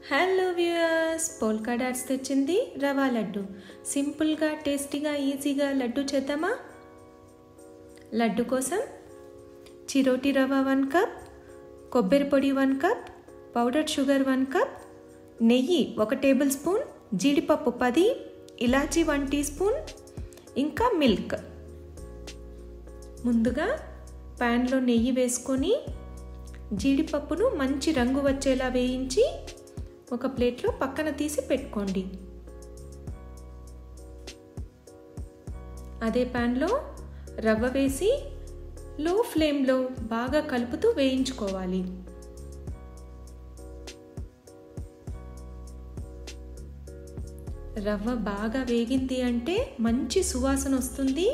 hello viewers polka dots తెచ్చింది రవా లడ్డు సింపుల్గా టేస్టీగా ఈజీగా లడ్డు చేద్దామా లడ్డు కోసం చిరోటి రవ్వ వన్ కప్ కొబ్బరి పొడి one cup powder sugar one cup నెయ్యి ఒక టేబుల్ స్పూన్ జీడిపప్పు పది ఇలాచీ వన్ టీ స్పూన్ ఇంకా మిల్క్ ముందుగా ప్యాన్లో నెయ్యి వేసుకొని జీడిపప్పును మంచి రంగు వచ్చేలా వేయించి ఒక ప్లేట్లో పక్కన తీసి పెట్టుకోండి అదే ప్యాన్లో రవ్వ వేసి లో ఫ్లేమ్లో బాగా కలుపుతూ వేయించుకోవాలి రవ్వ బాగా వేగింది అంటే మంచి సువాసన వస్తుంది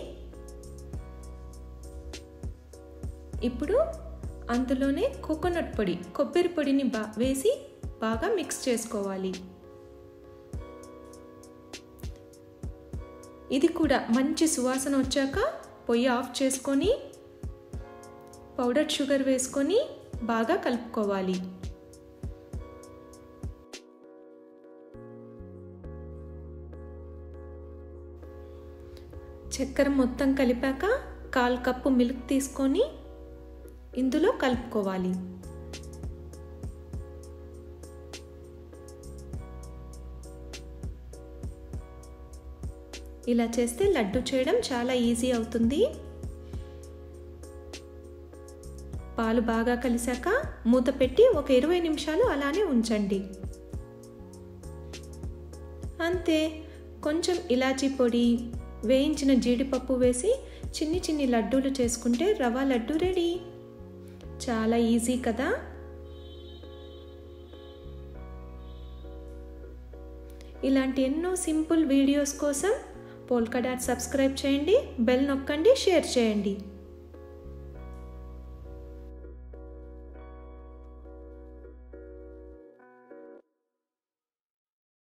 ఇప్పుడు అందులోనే కోకోనట్ పొడి కొబ్బరి పొడిని బా వేసి బాగా మిక్స్ చేసుకోవాలి ఇది కూడా మంచి సువాసన వచ్చాక పొయ్యి ఆఫ్ చేసుకొని పౌడర్ షుగర్ వేసుకొని బాగా కలుపుకోవాలి చక్కెర మొత్తం కలిపాక కాల్ కప్పు మిల్క్ తీసుకొని ఇందులో కలుపుకోవాలి ఇలా చేస్తే లడ్డు చేయడం చాలా ఈజీ అవుతుంది పాలు బాగా కలిసాక మూత పెట్టి ఒక ఇరవై నిమిషాలు అలానే ఉంచండి అంతే కొంచెం ఇలాచీ పొడి వేయించిన జీడిపప్పు వేసి చిన్ని చిన్ని లడ్డూలు చేసుకుంటే రవ్వ లడ్డు రెడీ చాలా ఈజీ కదా ఇలాంటి ఎన్నో సింపుల్ వీడియోస్ కోసం పోల్కా డాట్ సబ్స్క్రైబ్ చేయండి బెల్ నొక్కండి షేర్ చేయండి